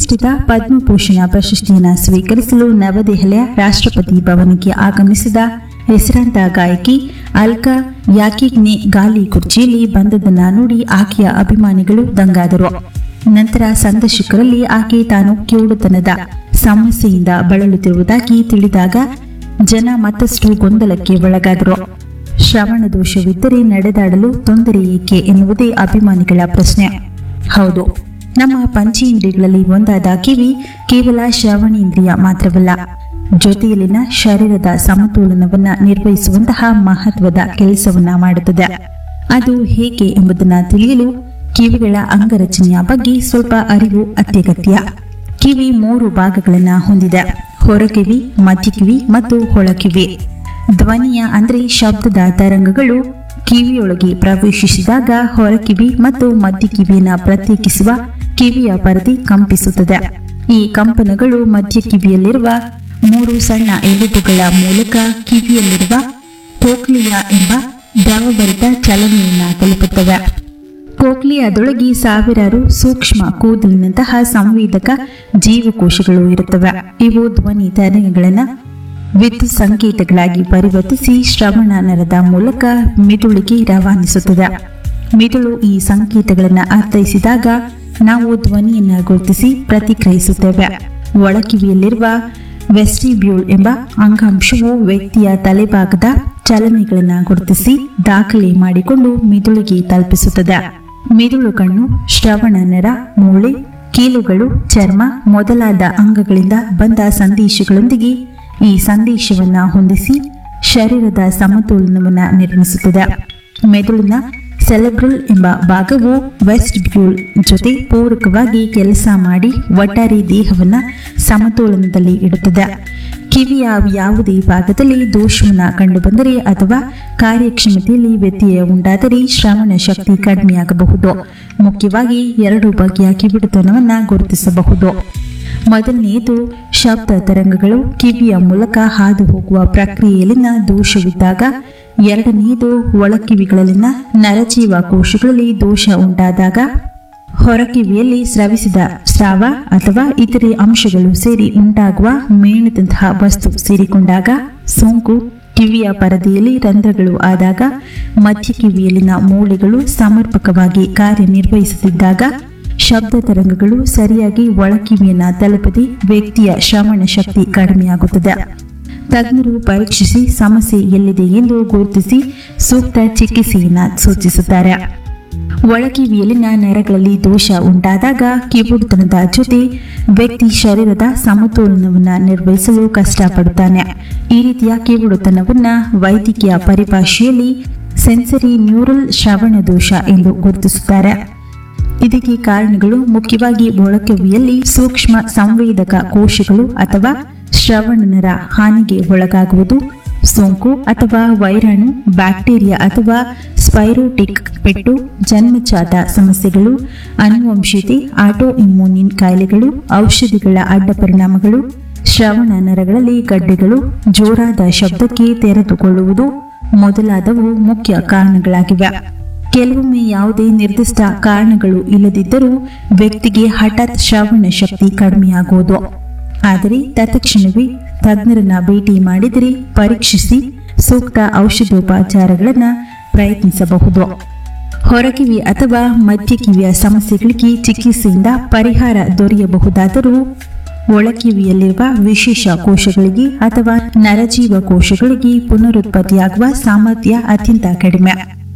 ಪ್ರತಿಷ್ಠಿತ ಪದ್ಮಭೂಷಣ ಪ್ರಶಸ್ತಿಯನ್ನು ಸ್ವೀಕರಿಸಲು ನವದೆಹಲಿಯ ರಾಷ್ಟ್ರಪತಿ ಭವನಕ್ಕೆ ಆಗಮಿಸಿದ ಹೆಸರಾಂತ ಗಾಯಕಿ ಅಲ್ಕಾ ಯಾಕಿಗ್ನೆ ಗಾಲಿ ಕುರ್ಚಿಯಲ್ಲಿ ಬಂದದನ್ನ ನೋಡಿ ಆಕೆಯ ಅಭಿಮಾನಿಗಳು ದಂಗಾದರು ನಂತರ ಸಂದರ್ಶಕರಲ್ಲಿ ಆಕೆ ತಾನು ಕಿವುಡುತನದ ಸಮಸ್ಯೆಯಿಂದ ಬಳಲುತ್ತಿರುವುದಾಗಿ ತಿಳಿದಾಗ ಜನ ಮತ್ತಷ್ಟು ಗೊಂದಲಕ್ಕೆ ಒಳಗಾದರು ಶ್ರವಣ ದೋಷವಿದ್ದರೆ ನಡೆದಾಡಲು ತೊಂದರೆ ಏಕೆ ಎನ್ನುವುದೇ ಅಭಿಮಾನಿಗಳ ಪ್ರಶ್ನೆ ಹೌದು ನಮ್ಮ ಪಂಚೇಂದ್ರಿಯಗಳಲ್ಲಿ ಒಂದಾದ ಕಿವಿ ಕೇವಲ ಶ್ರವಣೇಂದ್ರಿಯ ಮಾತ್ರವಲ್ಲ ಜೊತೆಯಲ್ಲಿನ ಶರೀರದ ಸಮತೋಲನವನ್ನ ನಿರ್ವಹಿಸುವಂತಹ ಮಹತ್ವದ ಕೆಲಸವನ್ನ ಮಾಡುತ್ತದೆ ಅದು ಹೇಗೆ ಎಂಬುದನ್ನು ತಿಳಿಯಲು ಕಿವಿಗಳ ಅಂಗರಚನೆಯ ಬಗ್ಗೆ ಸ್ವಲ್ಪ ಅರಿವು ಅತ್ಯಗತ್ಯ ಕಿವಿ ಮೂರು ಭಾಗಗಳನ್ನ ಹೊಂದಿದೆ ಹೊರಕಿವಿ ಮಧ್ಯಕಿವಿ ಮತ್ತು ಒಳಕಿವಿ ಧ್ವನಿಯ ಅಂದ್ರೆ ಶಬ್ದದ ತರಂಗಗಳು ಕಿವಿಯೊಳಗೆ ಪ್ರವೇಶಿಸಿದಾಗ ಹೊರಕಿವಿ ಮತ್ತು ಮಧ್ಯಕಿವಿಯನ್ನ ಪ್ರತ್ಯೇಕಿಸುವ ಕಿವಿಯ ಪರದೆ ಕಂಪಿಸುತ್ತದೆ ಈ ಕಂಪನಗಳು ಮಧ್ಯ ಕಿವಿಯಲ್ಲಿರುವ ಮೂರು ಸಣ್ಣ ಎಲುಬುಗಳ ಮೂಲಕ ಕಿವಿಯಲ್ಲಿರುವ ಕೋಕ್ಲಿಯಾ ಎಂಬ ದ್ರವಭರಿತ ಚಲನೆಯನ್ನ ತಲುಪುತ್ತವೆ ಕೋಕ್ಲಿಯಾದೊಳಗೆ ಸಾವಿರಾರು ಸೂಕ್ಷ್ಮ ಕೂದಲಿನಂತಹ ಸಂವೇದಕ ಜೀವಕೋಶಗಳು ಇರುತ್ತವೆ ಇವು ಧ್ವನಿ ತರಂಗಗಳನ್ನು ವಿದ್ಯುತ್ ಸಂಕೇತಗಳಾಗಿ ಪರಿವರ್ತಿಸಿ ಶ್ರವಣ ನರದ ಮೂಲಕ ಮಿದುಳಿಗೆ ರವಾನಿಸುತ್ತದೆ ಮಿದುಳು ಈ ಸಂಕೇತಗಳನ್ನು ಅರ್ಥೈಸಿದಾಗ ನಾವು ಧ್ವನಿಯನ್ನು ಗುರುತಿಸಿ ಪ್ರತಿಕ್ರಿಯಿಸುತ್ತೇವೆ ಒಳಕಿವಿಯಲ್ಲಿರುವ ವೆಸ್ಟಿಬ್ಯೂಲ್ ಎಂಬ ಅಂಗಾಂಶವು ವ್ಯಕ್ತಿಯ ತಲೆಭಾಗದ ಚಲನೆಗಳನ್ನು ಗುರುತಿಸಿ ದಾಖಲೆ ಮಾಡಿಕೊಂಡು ಮಿದುಳಿಗೆ ತಲುಪಿಸುತ್ತದೆ ಮಿದುಳು ಕಣ್ಣು ಶ್ರವಣ ನರ ಮೂಳೆ ಕೀಲುಗಳು ಚರ್ಮ ಮೊದಲಾದ ಅಂಗಗಳಿಂದ ಬಂದ ಸಂದೇಶಗಳೊಂದಿಗೆ ಈ ಸಂದೇಶವನ್ನ ಹೊಂದಿಸಿ ಶರೀರದ ಸಮತೋಲನವನ್ನ ನಿರ್ಮಿಸುತ್ತದೆ ಮೆದುಳಿನ ಸೆಲೆಬ್ರಲ್ ಎಂಬ ಭಾಗವು ವೆಸ್ಟ್ ಬ್ಯೂಲ್ ಜೊತೆ ಪೂರಕವಾಗಿ ಕೆಲಸ ಮಾಡಿ ಒಟ್ಟಾರೆ ದೇಹವನ್ನ ಸಮತೋಲನದಲ್ಲಿ ಇಡುತ್ತದೆ ಕಿವಿಯ ಯಾವುದೇ ಭಾಗದಲ್ಲಿ ದೋಷವನ್ನ ಕಂಡುಬಂದರೆ ಅಥವಾ ಕಾರ್ಯಕ್ಷಮತೆಯಲ್ಲಿ ವ್ಯತ್ಯಯ ಉಂಟಾದರೆ ಶ್ರವಣ ಶಕ್ತಿ ಕಡಿಮೆಯಾಗಬಹುದು ಮುಖ್ಯವಾಗಿ ಎರಡು ಬಗೆಯ ಕಿವಿಡುತನವನ್ನ ಗುರುತಿಸಬಹುದು ಮೊದಲನೆಯದು ಶಬ್ದ ತರಂಗಗಳು ಕಿವಿಯ ಮೂಲಕ ಹಾದು ಹೋಗುವ ಪ್ರಕ್ರಿಯೆಯಲ್ಲಿನ ದೋಷವಿದ್ದಾಗ ಎರಡನೆಯದು ಒಳಕಿವಿಗಳಲ್ಲಿನ ನರಜೀವ ಕೋಶಗಳಲ್ಲಿ ದೋಷ ಉಂಟಾದಾಗ ಹೊರಕಿವಿಯಲ್ಲಿ ಸ್ರವಿಸಿದ ಸ್ರಾವ ಅಥವಾ ಇತರೆ ಅಂಶಗಳು ಸೇರಿ ಉಂಟಾಗುವ ಮೇಣದಂತಹ ವಸ್ತು ಸೇರಿಕೊಂಡಾಗ ಸೋಂಕು ಕಿವಿಯ ಪರದೆಯಲ್ಲಿ ರಂಧ್ರಗಳು ಆದಾಗ ಮಧ್ಯ ಕಿವಿಯಲ್ಲಿನ ಮೂಳೆಗಳು ಸಮರ್ಪಕವಾಗಿ ಕಾರ್ಯನಿರ್ವಹಿಸುತ್ತಿದ್ದಾಗ ಶಬ್ದ ತರಂಗಗಳು ಸರಿಯಾಗಿ ಒಳಕಿವಿಯನ್ನ ತಲುಪದೆ ವ್ಯಕ್ತಿಯ ಶ್ರವಣ ಶಕ್ತಿ ಕಡಿಮೆಯಾಗುತ್ತದೆ ತಜ್ಞರು ಪರೀಕ್ಷಿಸಿ ಸಮಸ್ಯೆ ಎಲ್ಲಿದೆ ಎಂದು ಗುರುತಿಸಿ ಸೂಕ್ತ ಚಿಕಿತ್ಸೆಯನ್ನ ಸೂಚಿಸುತ್ತಾರೆ ಒಳಕಿವಿಯಲ್ಲಿನ ನರಗಳಲ್ಲಿ ದೋಷ ಉಂಟಾದಾಗ ಕಿವುಡುತನದ ಜೊತೆ ವ್ಯಕ್ತಿ ಶರೀರದ ಸಮತೋಲನವನ್ನ ನಿರ್ವಹಿಸಲು ಕಷ್ಟಪಡುತ್ತಾನೆ ಈ ರೀತಿಯ ಕಿವುಡುತನವನ್ನ ವೈದ್ಯಕೀಯ ಪರಿಭಾಷೆಯಲ್ಲಿ ಸೆನ್ಸರಿ ನ್ಯೂರಲ್ ಶ್ರವಣ ದೋಷ ಎಂದು ಗುರುತಿಸುತ್ತಾರೆ ಇದಕ್ಕೆ ಕಾರಣಗಳು ಮುಖ್ಯವಾಗಿ ಒಳಕಿವಿಯಲ್ಲಿ ಸೂಕ್ಷ್ಮ ಸಂವೇದಕ ಕೋಶಗಳು ಅಥವಾ ಶ್ರವಣನರ ಹಾನಿಗೆ ಒಳಗಾಗುವುದು ಸೋಂಕು ಅಥವಾ ವೈರಾಣು ಬ್ಯಾಕ್ಟೀರಿಯಾ ಅಥವಾ ಸ್ಪೈರೋಟಿಕ್ ಪೆಟ್ಟು ಜನ್ಮಜಾತ ಸಮಸ್ಯೆಗಳು ಅನುವಂಶಿತೆ ಆಟೋ ಇಮ್ಯೂನಿನ್ ಕಾಯಿಲೆಗಳು ಔಷಧಿಗಳ ಅಡ್ಡ ಪರಿಣಾಮಗಳು ಶ್ರವಣ ನರಗಳಲ್ಲಿ ಗಡ್ಡೆಗಳು ಜೋರಾದ ಶಬ್ದಕ್ಕೆ ತೆರೆದುಕೊಳ್ಳುವುದು ಮೊದಲಾದವು ಮುಖ್ಯ ಕಾರಣಗಳಾಗಿವೆ ಕೆಲವೊಮ್ಮೆ ಯಾವುದೇ ನಿರ್ದಿಷ್ಟ ಕಾರಣಗಳು ಇಲ್ಲದಿದ್ದರೂ ವ್ಯಕ್ತಿಗೆ ಹಠಾತ್ ಶ್ರವಣ ಶಕ್ತಿ ಕಡಿಮೆಯಾಗುವುದು ಆದರೆ ತತ್ಕ್ಷಣವೇ ತಜ್ಞರನ್ನ ಭೇಟಿ ಮಾಡಿದರೆ ಪರೀಕ್ಷಿಸಿ ಸೂಕ್ತ ಔಷಧೋಪಚಾರಗಳನ್ನು ಪ್ರಯತ್ನಿಸಬಹುದು ಹೊರಕಿವಿ ಅಥವಾ ಮಧ್ಯಕಿವಿಯ ಸಮಸ್ಯೆಗಳಿಗೆ ಚಿಕಿತ್ಸೆಯಿಂದ ಪರಿಹಾರ ದೊರೆಯಬಹುದಾದರೂ ಒಳಕಿವಿಯಲ್ಲಿರುವ ವಿಶೇಷ ಕೋಶಗಳಿಗೆ ಅಥವಾ ನರಜೀವ ಕೋಶಗಳಿಗೆ ಪುನರುತ್ಪತ್ತಿಯಾಗುವ ಸಾಮರ್ಥ್ಯ ಅತ್ಯಂತ ಕಡಿಮೆ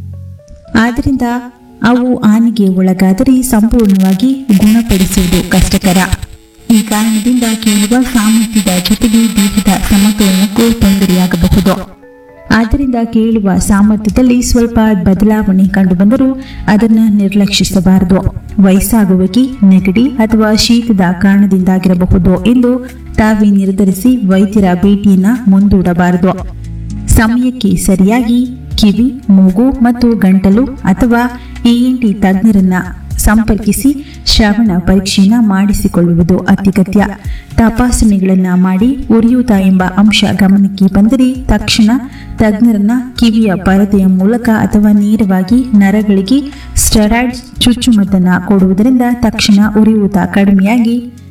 ಆದ್ದರಿಂದ ಅವು ಹಾನಿಗೆ ಒಳಗಾದರೆ ಸಂಪೂರ್ಣವಾಗಿ ಗುಣಪಡಿಸುವುದು ಕಷ್ಟಕರ ಈ ಕಾರಣದಿಂದ ಕೇಳುವ ಸಾಮರ್ಥ್ಯದ ಜೊತೆಗೆ ದೇಹದ ಸಮತೋಲನಕ್ಕೂ ತೊಂದರೆಯಾಗಬಹುದು ಆದ್ದರಿಂದ ಕೇಳುವ ಸಾಮರ್ಥ್ಯದಲ್ಲಿ ಸ್ವಲ್ಪ ಬದಲಾವಣೆ ಕಂಡುಬಂದರೂ ಅದನ್ನು ನಿರ್ಲಕ್ಷಿಸಬಾರದು ವಯಸ್ಸಾಗುವಿಕೆ ನೆಗಡಿ ಅಥವಾ ಶೀತದ ಕಾರಣದಿಂದಾಗಿರಬಹುದು ಎಂದು ತಾವೇ ನಿರ್ಧರಿಸಿ ವೈದ್ಯರ ಭೇಟಿಯನ್ನ ಮುಂದೂಡಬಾರದು ಸಮಯಕ್ಕೆ ಸರಿಯಾಗಿ ಕಿವಿ ಮೂಗು ಮತ್ತು ಗಂಟಲು ಅಥವಾ ಇಎನ್ಟಿ ತಜ್ಞರನ್ನ ಸಂಪರ್ಕಿಸಿ ಶ್ರವಣ ಪರೀಕ್ಷೆಯನ್ನ ಮಾಡಿಸಿಕೊಳ್ಳುವುದು ಅತ್ಯಗತ್ಯ ತಪಾಸಣೆಗಳನ್ನ ಮಾಡಿ ಉರಿಯೂತ ಎಂಬ ಅಂಶ ಗಮನಕ್ಕೆ ಬಂದರೆ ತಕ್ಷಣ ತಜ್ಞರನ್ನ ಕಿವಿಯ ಪರದೆಯ ಮೂಲಕ ಅಥವಾ ನೇರವಾಗಿ ನರಗಳಿಗೆ ಸ್ಟೆರಾಯ್ಡ್ ಚುಚ್ಚುಮದ್ದನ್ನ ಕೊಡುವುದರಿಂದ ತಕ್ಷಣ ಉರಿಯೂತ ಕಡಿಮೆಯಾಗಿ